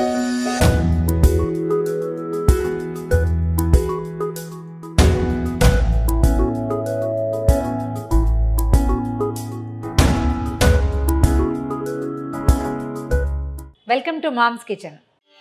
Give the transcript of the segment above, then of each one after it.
welcome to moms kitchen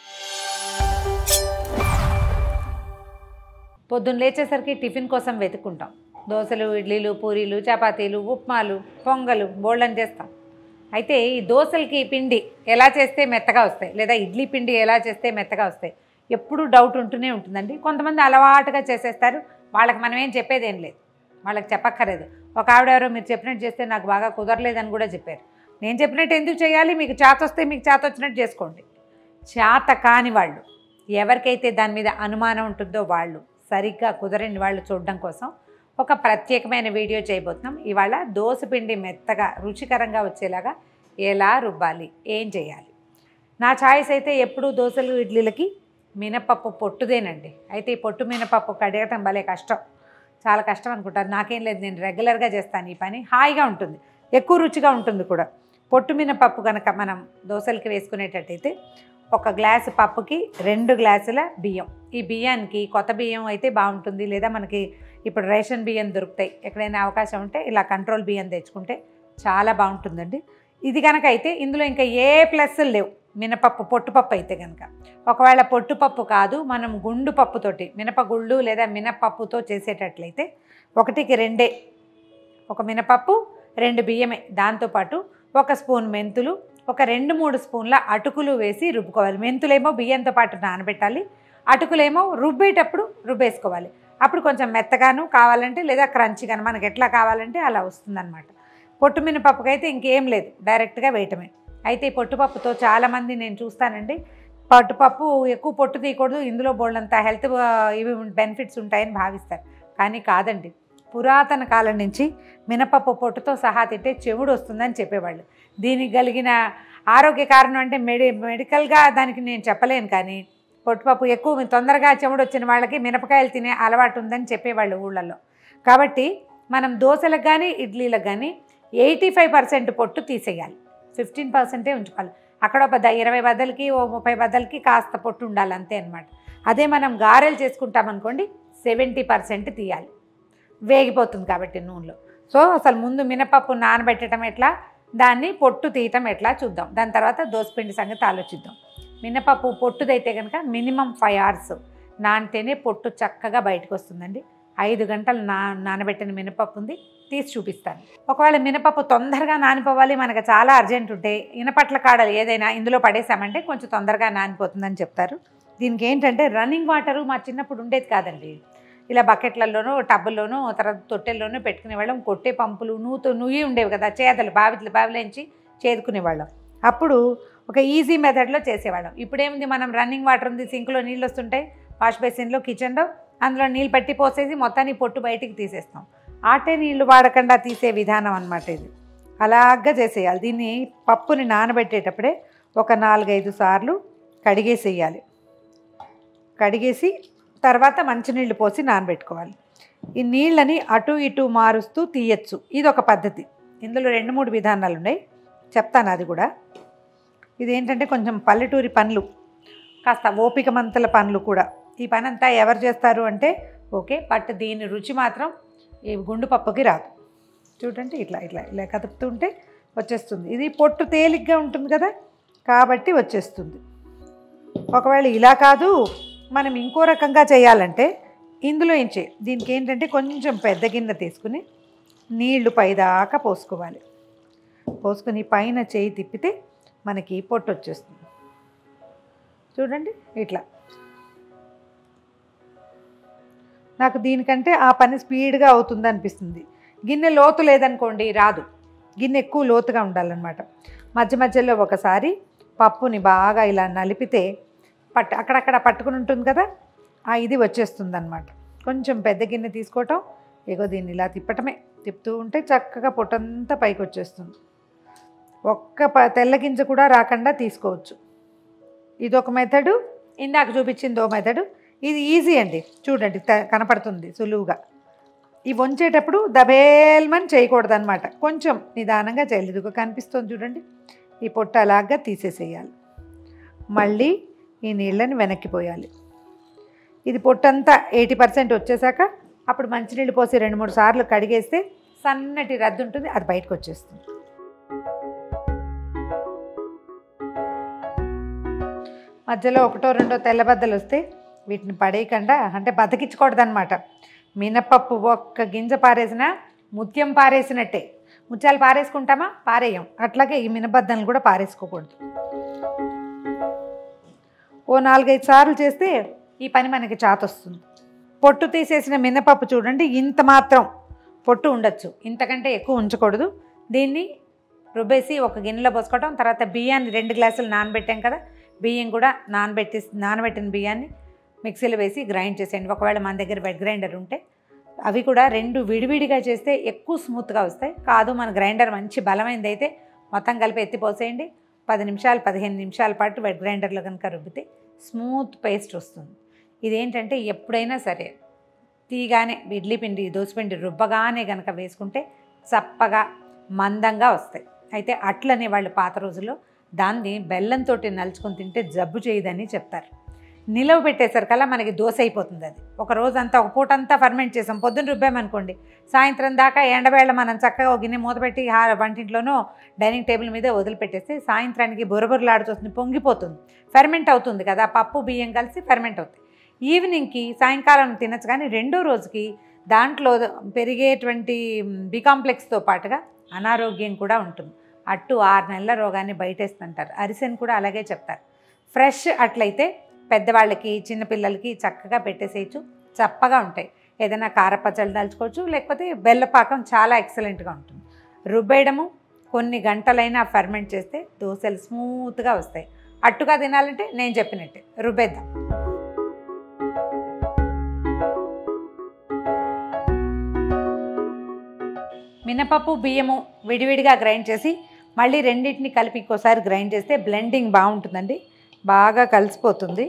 పొద్దున్న లేచేసరికి tiffin కోసం వెతుక్కుంటాం దోశలు ఇడ్లీలు పూరీలు చపాతీలు ఉప్మాలు పొంగలు బోళ్ళని చేస్తాం అయితే ఈ దోశలకి పిండి ఎలా చేస్తే మెత్తగా వస్తాయి లేదా ఇడ్లీ పిండి ఎలా చేస్తే మెత్తగా వస్తాయి ఎప్పుడూ డౌట్ ఉంటూనే ఉంటుందండి కొంతమంది అలవాటుగా చేసేస్తారు వాళ్ళకి మనం ఏం చెప్పేది ఏం లేదు వాళ్ళకి చెప్పక్కర్లేదు ఒక ఆవిడ ఎవరో మీరు చెప్పినట్టు చేస్తే నాకు బాగా కుదరలేదని కూడా చెప్పారు నేను చెప్పినట్టు ఎందుకు చేయాలి మీకు చేత వస్తే మీకు చేత వచ్చినట్టు చేసుకోండి చేత కాని వాళ్ళు ఎవరికైతే దాని మీద అనుమానం ఉంటుందో వాళ్ళు సరిగ్గా కుదరని వాళ్ళు చూడడం కోసం ఒక ప్రత్యేకమైన వీడియో చేయబోతున్నాం ఇవాళ దోసపిండి మెత్తగా రుచికరంగా వచ్చేలాగా ఎలా రుబ్బాలి ఏం చేయాలి నా ఛాయిస్ అయితే ఎప్పుడూ దోశలు ఇడ్లీలకి మినపప్పు పొట్టుదేనండి అయితే ఈ పొట్టు మినపప్పు కడగటం భలే కష్టం చాలా కష్టం అనుకుంటారు నాకేం లేదు నేను రెగ్యులర్గా చేస్తాను ఈ పని హాయిగా ఉంటుంది ఎక్కువ రుచిగా ఉంటుంది కూడా పొట్టు మినపప్పు కనుక మనం దోశలకి వేసుకునేటట్టయితే ఒక గ్లాసు పప్పుకి రెండు గ్లాసుల బియ్యం ఈ బియ్యానికి కొత్త బియ్యం అయితే బాగుంటుంది లేదా మనకి ఇప్పుడు రేషన్ బియ్యం దొరుకుతాయి ఎక్కడైనా అవకాశం ఉంటే ఇలా కంట్రోల్ బియ్యం తెచ్చుకుంటే చాలా బాగుంటుందండి ఇది కనుక అయితే ఇందులో ఇంకా ఏ ప్లస్ లేవు మినపప్పు పొట్టుపప్పు అయితే కనుక ఒకవేళ పొట్టుపప్పు కాదు మనం గుండు పప్పుతోటి మినపగుళ్ళు లేదా మినపప్పుతో చేసేటట్లయితే ఒకటికి రెండే ఒక మినపప్పు రెండు బియ్యమే దాంతోపాటు ఒక స్పూన్ మెంతులు ఒక రెండు మూడు స్పూన్ల అటుకులు వేసి రుబ్బుకోవాలి మెంతులేమో బియ్యంతో పాటు నానబెట్టాలి అటుకులేమో రుబ్బేటప్పుడు రుబ్బేసుకోవాలి అప్పుడు కొంచెం మెత్తగాను కావాలంటే లేదా క్రంచిగాను మనకి ఎట్లా కావాలంటే అలా వస్తుందన్నమాట పొట్టు మినపప్పుకైతే ఇంకేం లేదు డైరెక్ట్గా వేయటమే అయితే ఈ పొట్టుపప్పుతో చాలామంది నేను చూస్తానండి పట్టుపప్పు ఎక్కువ పొట్టు తీయకూడదు ఇందులో బోళ్ళంత హెల్త్ ఇవి బెనిఫిట్స్ ఉంటాయని భావిస్తారు కానీ కాదండి పురాతన కాలం నుంచి మినపప్పు పొట్టుతో సహా తింటే చెవుడు వస్తుందని చెప్పేవాళ్ళు దీనికి కలిగిన ఆరోగ్య కారణం అంటే మెడి మెడికల్గా దానికి నేను చెప్పలేను కానీ పొట్టుపప్పు ఎక్కువ తొందరగా చెవుడు వచ్చిన వాళ్ళకి మినపకాయలు తినే అలవాటు ఉందని చెప్పేవాళ్ళు ఊళ్ళల్లో కాబట్టి మనం దోశలకు కానీ ఇడ్లీలకు కానీ ఎయిటీ ఫైవ్ పర్సెంట్ పొట్టు తీసేయాలి ఫిఫ్టీన్ పర్సెంటే ఉంచుకోవాలి అక్కడ ఒక ద- ఇరవై బద్దలకి ఓ ముప్పై బద్దలకి కాస్త పొట్టు ఉండాలి అంతే అనమాట అదే మనం గారెలు చేసుకుంటాం అనుకోండి సెవెంటీ పర్సెంట్ తీయాలి వేగిపోతుంది కాబట్టి నూనెలో సో అసలు ముందు మినపప్పు నానబెట్టడం ఎట్లా దాన్ని పొట్టు తీయటం ఎట్లా చూద్దాం దాని తర్వాత దోసపిండి సంగతి ఆలోచిద్దాం మినపప్పు పొట్టుదైతే కనుక మినిమం ఫైవ్ అవర్స్ నానితేనే పొట్టు చక్కగా బయటకు వస్తుందండి ఐదు గంటలు నా నానబెట్టిన మినపప్పు ఉంది తీసి చూపిస్తాను ఒకవేళ మినపప్పు తొందరగా నానిపోవాలి మనకు చాలా అర్జెంట్ ఉంటే ఇనపట్ల కాడలు ఏదైనా ఇందులో పడేసామంటే కొంచెం తొందరగా నానిపోతుందని చెప్తారు దీనికి ఏంటంటే రన్నింగ్ వాటరు మా చిన్నప్పుడు ఉండేది కాదండి ఇలా బకెట్లలోనూ టబ్బుల్లోనూ తర్వాత తొట్టెల్లోనూ పెట్టుకునేవాళ్ళం కొట్టే పంపులు నూతు నుయ్యి ఉండేవి కదా చేదలు బావిలు బావిలోంచి చేదుకునేవాళ్ళం అప్పుడు ఒక ఈజీ మెథడ్లో చేసేవాళ్ళం ఇప్పుడేముంది మనం రన్నింగ్ వాటర్ ఉంది సింక్లో నీళ్ళు వస్తుంటాయి వాష్ బేసిన్లో కిచెన్లో అందులో నీళ్ళు పట్టి పోసేసి మొత్తాన్ని పొట్టు బయటికి తీసేస్తాం ఆటే నీళ్లు వాడకుండా తీసే విధానం అన్నమాట ఇది అలాగా చేసేయాలి దీన్ని పప్పుని నానబెట్టేటప్పుడే ఒక నాలుగైదు సార్లు కడిగేసేయాలి కడిగేసి తర్వాత మంచినీళ్ళు పోసి నానబెట్టుకోవాలి ఈ నీళ్ళని అటు ఇటు మారుస్తూ తీయచ్చు ఇది ఒక పద్ధతి ఇందులో రెండు మూడు విధానాలు ఉన్నాయి చెప్తాను అది కూడా ఇదేంటంటే కొంచెం పల్లెటూరి పనులు కాస్త ఓపిక మంతుల పనులు కూడా ఈ పని అంతా ఎవరు చేస్తారు అంటే ఓకే బట్ దీని రుచి మాత్రం ఈ గుండు పప్పుకి రాదు చూడండి ఇట్లా ఇట్లా ఇలా కదుపుతుంటే వచ్చేస్తుంది ఇది పొట్టు తేలిగ్గా ఉంటుంది కదా కాబట్టి వచ్చేస్తుంది ఒకవేళ ఇలా కాదు మనం ఇంకో రకంగా చేయాలంటే ఇందులో ఏం చేయ దీనికి ఏంటంటే కొంచెం పెద్ద గిన్నె తీసుకుని నీళ్లు పైదాకా పోసుకోవాలి పోసుకుని పైన చేయి తిప్పితే మనకి పొట్టు వచ్చేస్తుంది చూడండి ఇట్లా నాకు దీనికంటే ఆ పని స్పీడ్గా అవుతుంది అనిపిస్తుంది గిన్నె లోతు లేదనుకోండి రాదు గిన్నె ఎక్కువ లోతుగా ఉండాలన్నమాట మధ్య మధ్యలో ఒకసారి పప్పుని బాగా ఇలా నలిపితే పట్టు అక్కడక్కడ పట్టుకుని ఉంటుంది కదా ఆ ఇది వచ్చేస్తుంది అనమాట కొంచెం పెద్ద గిన్నె తీసుకోవటం ఇగో దీన్ని ఇలా తిప్పటమే తిప్పుతూ ఉంటే చక్కగా పొట్టంతా పైకి వచ్చేస్తుంది ఒక్క ప తెల్ల గింజ కూడా రాకుండా తీసుకోవచ్చు ఇదొక మెథడు ఇందాక చూపించింది ఓ మెథడు ఇది ఈజీ అండి చూడండి త- కనపడుతుంది సులువుగా ఈ వంచేటప్పుడు దబేల్మని చేయకూడదు అనమాట కొంచెం నిదానంగా చేయాలి ఇదిగో కనిపిస్తుంది చూడండి ఈ పొట్టు అలాగా తీసేసేయాలి మళ్ళీ ఈ నీళ్ళని వెనక్కి పోయాలి ఇది పొట్టంతా ఎయిటీ పర్సెంట్ వచ్చేసాక అప్పుడు మంచినీళ్ళు పోసి రెండు మూడు సార్లు కడిగేస్తే సన్నటి రద్దు ఉంటుంది అది బయటకు వచ్చేస్తుంది మధ్యలో ఒకటో రెండో తెల్లబద్దలు వస్తే వీటిని పడేయకుండా అంటే బతికించకూడదు అనమాట మినపప్పు ఒక్క గింజ పారేసినా ముత్యం పారేసినట్టే ముత్యాలు పారేసుకుంటామా పారేయం అట్లాగే ఈ మినబద్దలను కూడా పారేసుకోకూడదు ఓ నాలుగైదు సార్లు చేస్తే ఈ పని మనకి చాతొస్తుంది పొట్టు తీసేసిన మినపప్పు చూడండి ఇంత మాత్రం పొట్టు ఉండొచ్చు ఇంతకంటే ఎక్కువ ఉంచకూడదు దీన్ని రుబ్బేసి ఒక గిన్నెలో పోసుకోవడం తర్వాత బియ్యాన్ని రెండు గ్లాసులు నానబెట్టాం కదా బియ్యం కూడా నానబెట్టి నానబెట్టిన బియ్యాన్ని మిక్సీలో వేసి గ్రైండ్ చేసేయండి ఒకవేళ మన దగ్గర బెడ్ గ్రైండర్ ఉంటే అవి కూడా రెండు విడివిడిగా చేస్తే ఎక్కువ స్మూత్గా వస్తాయి కాదు మన గ్రైండర్ మంచి బలమైనది అయితే మొత్తం కలిపి ఎత్తిపోసేయండి పది నిమిషాలు పదిహేను నిమిషాల పాటు వెట్ గ్రైండర్లో కనుక రుబ్బితే స్మూత్ పేస్ట్ వస్తుంది ఇదేంటంటే ఎప్పుడైనా సరే తీగానే ఇడ్లీ పిండి దోసపిండి రుబ్బగానే కనుక వేసుకుంటే చప్పగా మందంగా వస్తాయి అయితే అట్లనే వాళ్ళు పాత రోజుల్లో దాన్ని బెల్లంతో నలుచుకొని తింటే జబ్బు చేయదని చెప్తారు నిలవ పెట్టేసరికల్లా మనకి దోశ అయిపోతుంది అది ఒక రోజంతా ఒక పూట అంతా ఫర్మెంట్ చేసాం పొద్దున్న రుబ్బామనుకోండి సాయంత్రం దాకా ఎండవేళ మనం చక్కగా ఒక గిన్నె మూత పెట్టి హా వంటింట్లోనో డైనింగ్ టేబుల్ మీద వదిలిపెట్టేస్తే సాయంత్రానికి బొరబొరలాడుతుంది పొంగిపోతుంది ఫెర్మెంట్ అవుతుంది కదా పప్పు బియ్యం కలిసి ఫెర్మెంట్ అవుతాయి ఈవినింగ్కి సాయంకాలం తినచ్చు కానీ రెండో రోజుకి దాంట్లో పెరిగేటువంటి బి కాంప్లెక్స్తో పాటుగా అనారోగ్యం కూడా ఉంటుంది అట్టు ఆరు నెలల రోగాన్ని బయటేస్తుంటారు అరిసెని కూడా అలాగే చెప్తారు ఫ్రెష్ అట్లయితే పెద్దవాళ్ళకి చిన్నపిల్లలకి చక్కగా పెట్టేసేయచ్చు చప్పగా ఉంటాయి ఏదైనా కారపచ్చళ్ళు దాల్చుకోవచ్చు లేకపోతే బెల్లపాకం చాలా ఎక్సలెంట్గా ఉంటుంది రుబ్బేయడము కొన్ని గంటలైనా ఫర్మెంట్ చేస్తే దోశలు స్మూత్గా వస్తాయి అట్టుగా తినాలంటే నేను చెప్పినట్టే రుబ్బేద్దాం మినపప్పు బియ్యము విడివిడిగా గ్రైండ్ చేసి మళ్ళీ రెండింటిని కలిపి ఇంకోసారి గ్రైండ్ చేస్తే బ్లెండింగ్ బాగుంటుందండి బాగా కలిసిపోతుంది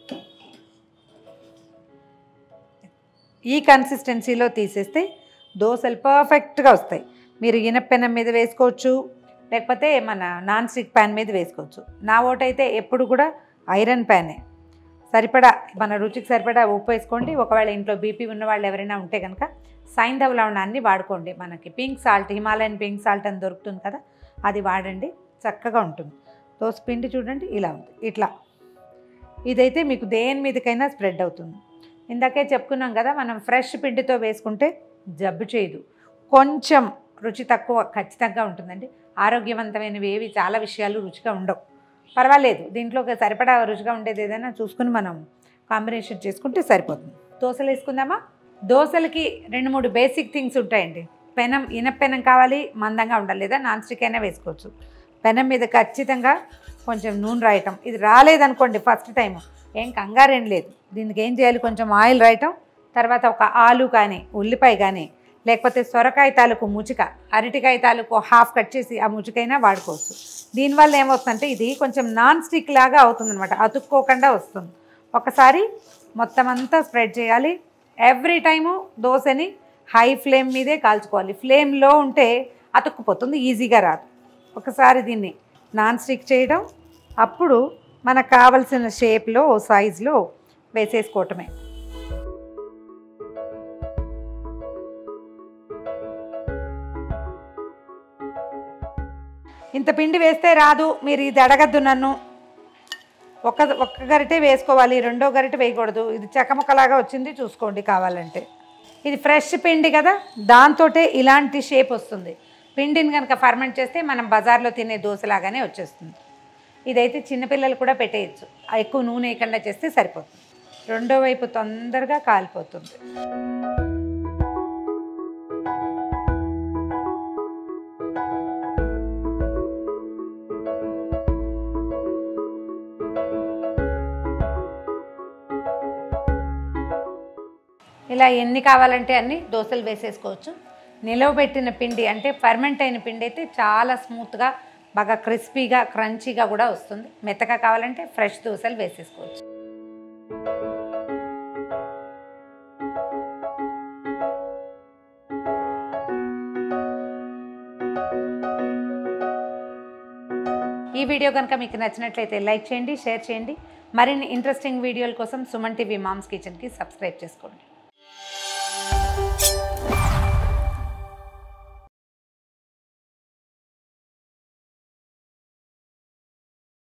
ఈ కన్సిస్టెన్సీలో తీసేస్తే దోశలు పర్ఫెక్ట్గా వస్తాయి మీరు ఇనపెనం మీద వేసుకోవచ్చు లేకపోతే మన నాన్ స్టిక్ ప్యాన్ మీద వేసుకోవచ్చు నా ఓటైతే ఎప్పుడు కూడా ఐరన్ ప్యానే సరిపడా మన రుచికి సరిపడా ఉప్పు వేసుకోండి ఒకవేళ ఇంట్లో బీపీ ఉన్న వాళ్ళు ఎవరైనా ఉంటే కనుక సైంధవ లవణాన్ని వాడుకోండి మనకి pink salt Himalayan pink salt అని దొరుకుతుంది కదా అది వాడండి చక్కగా ఉంటుంది దోశ పిండి చూడండి ఇలా ఉంది ఇట్లా ఇదైతే మీకు దేని మీదకైనా స్ప్రెడ్ అవుతుంది ఇందాకే చెప్పుకున్నాం కదా మనం ఫ్రెష్ పిండితో వేసుకుంటే జబ్బు చేయదు కొంచెం రుచి తక్కువ ఖచ్చితంగా ఉంటుందండి ఆరోగ్యవంతమైనవి ఏవి చాలా విషయాలు రుచిగా ఉండవు పర్వాలేదు దీంట్లో ఒక సరిపడా రుచిగా ఉండేది ఏదైనా చూసుకుని మనం కాంబినేషన్ చేసుకుంటే సరిపోతుంది దోశలు వేసుకుందామా దోశలకి రెండు మూడు బేసిక్ థింగ్స్ ఉంటాయండి పెనం ఇనపెనం కావాలి మందంగా ఉండాలి లేదా నాన్ స్టిక్ అయినా వేసుకోవచ్చు పెనం మీద ఖచ్చితంగా కొంచెం నూనె రాయటం ఇది రాలేదనుకోండి ఫస్ట్ టైం ఏం కంగారేం లేదు దీనికి ఏం చేయాలి కొంచెం ఆయిల్ రాయటం తర్వాత ఒక ఆలు కానీ ఉల్లిపాయ కానీ లేకపోతే సొరకాయ తాలూకు ముచిక అరటికాయ తాలూకు హాఫ్ కట్ చేసి ఆ ముచికైనా వాడుకోవచ్చు దీనివల్ల ఏమవుతుందంటే ఇది కొంచెం నాన్ స్టిక్ లాగా అవుతుందన్నమాట అతుక్కోకుండా వస్తుంది ఒకసారి మొత్తం అంతా స్ప్రెడ్ చేయాలి ఎవ్రీ టైము దోశని హై ఫ్లేమ్ మీదే కాల్చుకోవాలి ఫ్లేమ్లో ఉంటే అతుక్కుపోతుంది ఈజీగా రాదు ఒకసారి దీన్ని నాన్ స్టిక్ చేయడం అప్పుడు మనకు కావలసిన షేప్లో సైజులో వేసేసుకోవటమే ఇంత పిండి వేస్తే రాదు మీరు ఇది అడగద్దు నన్ను ఒక ఒక్క గరిటె వేసుకోవాలి రెండో గరిటె వేయకూడదు ఇది చెక్కముక్కలాగా వచ్చింది చూసుకోండి కావాలంటే ఇది ఫ్రెష్ పిండి కదా దాంతోటే ఇలాంటి షేప్ వస్తుంది పిండిని కనుక ఫర్మెంట్ చేస్తే మనం బజార్లో తినే దోశలాగానే వచ్చేస్తుంది ఇదైతే చిన్నపిల్లలు కూడా పెట్టేయచ్చు ఎక్కువ నూనె వేయకుండా చేస్తే సరిపోతుంది రెండో వైపు తొందరగా కాలిపోతుంది ఇలా ఎన్ని కావాలంటే అన్ని దోశలు వేసేసుకోవచ్చు నిలవబెట్టిన పిండి అంటే ఫర్మెంట్ అయిన పిండి అయితే చాలా స్మూత్గా బాగా క్రిస్పీగా క్రంచీగా కూడా వస్తుంది మెత్తగా కావాలంటే ఫ్రెష్ దోశలు వేసేసుకోవచ్చు ఈ ఈ వీడియో కనుక మీకు నచ్చినట్లయితే లైక్ చేయండి షేర్ చేయండి మరిన్ని ఇంట్రెస్టింగ్ వీడియోల కోసం సుమన్ టీవీ మామ్స్ కిచెన్కి సబ్స్క్రైబ్ చేసుకోండి